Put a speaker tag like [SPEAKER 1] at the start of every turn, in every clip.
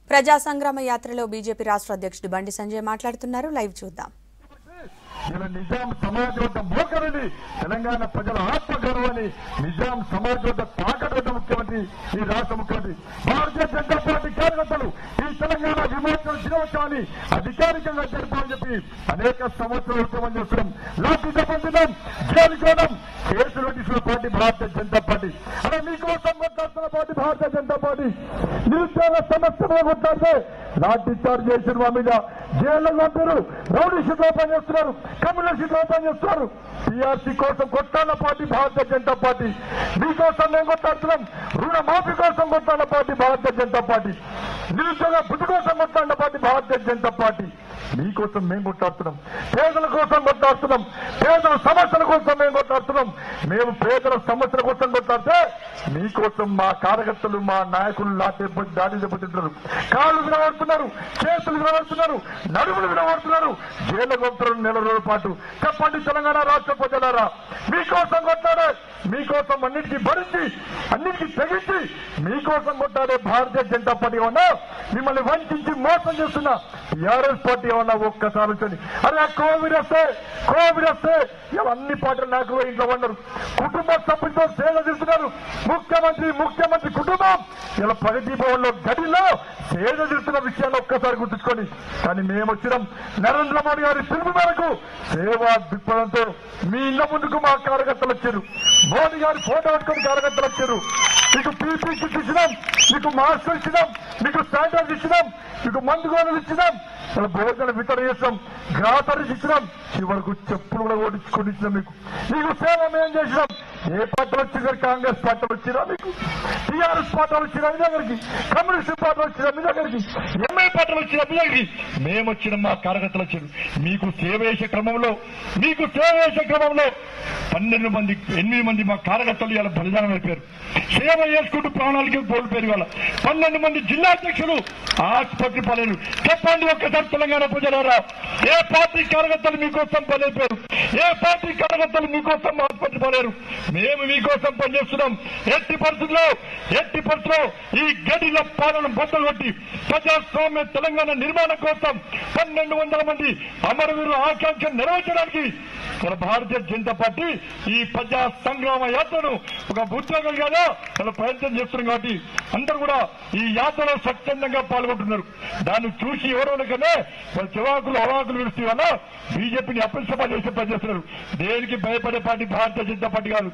[SPEAKER 1] ప్రజా సంగ్రామ యాత్రలో బీజేపీ రాష్ట్ర అధ్యక్షుడు బండి సంజయ్ మాట్లాడుతున్నారు లైవ్ చూద్దాం
[SPEAKER 2] ఇలా నిజాం సమాజ్ వద్ద మోకరిని తెలంగాణ ప్రజల ఆత్మగౌరవాన్ని నిజాం సమాజ్ వద్ద తాకట్టు ముఖ్యమంత్రి ఈ రాష్ట్ర ముఖ్యమంత్రి భారతీయ జనతా పార్టీ కార్యకర్తలు ఈ తెలంగాణ విమోచన దినోత్సవాన్ని అధికారికంగా జరపాలని చెప్పి అనేక సంవత్సరాలు ఉద్యమం చేస్తున్నాం లాఠీ దెబ్బతిన్నాం జైలుకోవడం కేసులు తీసుకున్న పార్టీ భారతీయ జనతా పార్టీ అలా మీకోసం కొట్లాడుతున్న పార్టీ భారతీయ జనతా పార్టీ నిరుద్యోగ సమస్య మీద కొట్లాడితే లాఠీ చార్జ్ చేసిన మా మీద జైల్లో పంపారు రౌడీ షీట్ ఓపెన్ చేస్తున్నారు కమ్యూనిస్ట్ షీట్ ఓపెన్ చేస్తున్నారు టీఆర్సీ కోసం కొట్టాల పార్టీ భారతీయ జనతా పార్టీ మీకోసం మేము కొట్లాడుతున్నాం రుణ మాఫీ కోసం కొట్టాల పార్టీ భారతీయ జనతా పార్టీ నిరుద్యోగ బుద్ధి కోసం కొట్టాల పార్టీ భారతీయ జనతా పార్టీ మీకోసం మేము కొట్లాడుతున్నాం పేదల కోసం కొట్లాడుతున్నాం పేదల సమస్యల కోసం మేము కొట్లాడుతున్నాం మేము పేదల సమస్యల కోసం కొట్లాడితే మీకోసం మా కార్యకర్తలు మా నాయకులు లాటే దాడి దెబ్బతింటున్నారు కాళ్ళు వినబడుతున్నారు చేతులు వినబడుతున్నారు నడుములు వినబడుతున్నారు జైలు కొడుతున్నారు నెల రోజుల పాటు చెప్పండి తెలంగాణ రాష్ట్ర ప్రజలారా మీకోసం కొట్లాడే మీకోసం అన్నిటికీ భరించి అన్నిటికీ తెగించి మీకోసం కొట్టాడే భారతీయ జనతా పార్టీ ఏమన్నా మిమ్మల్ని వంచి మోసం చేస్తున్న టీఆర్ఎస్ పార్టీ ఏమన్నా ఒక్కసారి ఆలోచని అరే ఆ కోవిడ్ వస్తే కోవిడ్ వస్తే ఇలా అన్ని పార్టీల నాయకులు ఇంట్లో ఉన్నారు కుటుంబ సభ్యులతో సేవ చేస్తున్నారు ముఖ్యమంత్రి ముఖ్యమంత్రి కుటుంబం ఇలా ప్రగతి భవన్ లో గడిలో సేవ చేస్తున్న విషయాన్ని ఒక్కసారి గుర్తుంచుకొని కానీ మేము వచ్చినాం నరేంద్ర మోడీ గారి పిలుపు మేరకు సేవా దృక్పథంతో మీ ఇళ్ల ముందుకు మా కార్యకర్తలు వచ్చారు మోడీ గారి ఫోటో పెట్టుకుని కార్యకర్తలు వచ్చారు మీకు పీపీ కిట్ ఇచ్చినాం మీకు మాస్క్ ఇచ్చినాం మీకు శానిటైజర్ ఇచ్చినాం మీకు మందు గోడలు ఇచ్చినాం మన భోజనం వితరణ చేసినాం గ్రాసరీస్ ఇచ్చినాం చివరకు చెప్పులు కూడా ఓడించుకొని ఇచ్చినాం మీకు మీకు సేవ మేము చేసినాం ఏ పార్టీలు వచ్చినారు కాంగ్రెస్ పార్టీలు వచ్చినా మీకు టీఆర్ఎస్ పార్టీలు వచ్చినా మీ దగ్గరికి కమ్యూనిస్ట్ పార్టీలు వచ్చినా మీ దగ్గరికి ఎంఐ పార్టీలు వచ్చినా మీ దగ్గరికి మేము వచ్చిన మా కార్యకర్తలు వచ్చారు మీకు సేవ చేసే క్రమంలో మీకు సేవ చేసే క్రమంలో పన్నెండు మంది ఎనిమిది మంది మా కార్యకర్తలు ఇలా బలిదానం అయిపోయారు సేవ చేసుకుంటూ ప్రాణాలకి కోల్పోయారు ఇవాళ పన్నెండు మంది జిల్లా అధ్యక్షులు ఆసుపత్రి పాలేరు చెప్పండి ఒక్కసారి తెలంగాణ ప్రజలారా ఏ పార్టీ కార్యకర్తలు మీకోసం పనిచేశారు ఏ పార్టీ కార్యకర్తలు మీకోసం ఆసుపత్రి పాలేరు మేము మీకోసం పనిచేస్తున్నాం ఎట్టి పరిస్థితుల్లో ఎట్టి పరిస్థితుల్లో ఈ గడిల పాలన బద్దలు కొట్టి ప్రజాస్వామ్య తెలంగాణ నిర్మాణం కోసం పన్నెండు వందల మంది అమరవీరు ఆకాంక్ష నెరవేర్చడానికి మన భారతీయ జనతా పార్టీ ఈ ప్రజా సంగ్రామ యాత్రను ఒక ఉద్యోగం కాదా మన ప్రయత్నం చేస్తున్నాం కాబట్టి అందరూ కూడా ఈ యాత్రలో స్వచ్ఛందంగా పాల్గొంటున్నారు దాన్ని చూసి ఎవరోనకనే వాళ్ళ చివాకులు అవాకులు విడిస్తే వల్ల బీజేపీని అప్రసభ చేసే పని చేస్తున్నారు దేనికి భయపడే పార్టీ భారతీయ జనతా పార్టీ కాదు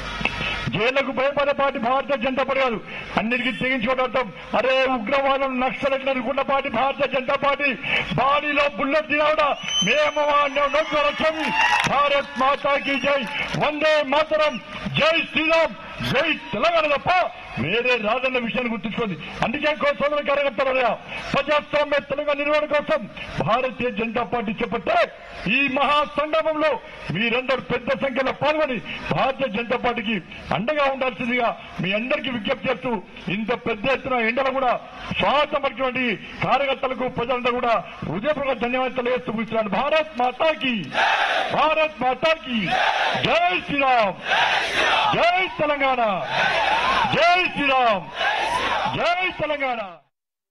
[SPEAKER 2] జైళ్లకు భయపడే పార్టీ భారతీయ జనతా పార్టీ కాదు అన్నిటికీ తెగించుకోవడం అరే ఉగ్రవాదం నక్సలెట్లు అనుకున్న పార్టీ భారతీయ జనతా పార్టీ బాడీలో బుల్లెట్ తినవడా మేము నొక్కు రక్షమి భారత్ మాతాకి జై వందే మాతరం జై శ్రీరామ్ జై తెలంగాణ తప్ప వేరే రాజన్న విషయాన్ని గుర్తుంచుకోండి అందుకే సోదర కార్యకర్తలు ప్రజాస్వామ్య తెలంగాణ నిర్వహణ కోసం భారతీయ జనతా పార్టీ చేపట్టే ఈ మహా సంగ్రామంలో మీరందరూ పెద్ద సంఖ్యలో పాల్గొని భారతీయ జనతా పార్టీకి అండగా ఉండాల్సిందిగా మీ అందరికీ విజ్ఞప్తి చేస్తూ ఇంత పెద్ద ఎత్తున ఎండలు కూడా స్వాగతం పలికినటువంటి కార్యకర్తలకు ప్రజలందరూ కూడా హృదయపూర్వక ధన్యవాదాలు తెలియజేస్తూ కూర్చున్నాను భారత్ మాతాకి భారత్ మాతాకి జై శ్రీరామ్ జై తెలంగాణ జై శ్రీరామ్ జై తెలంగాణ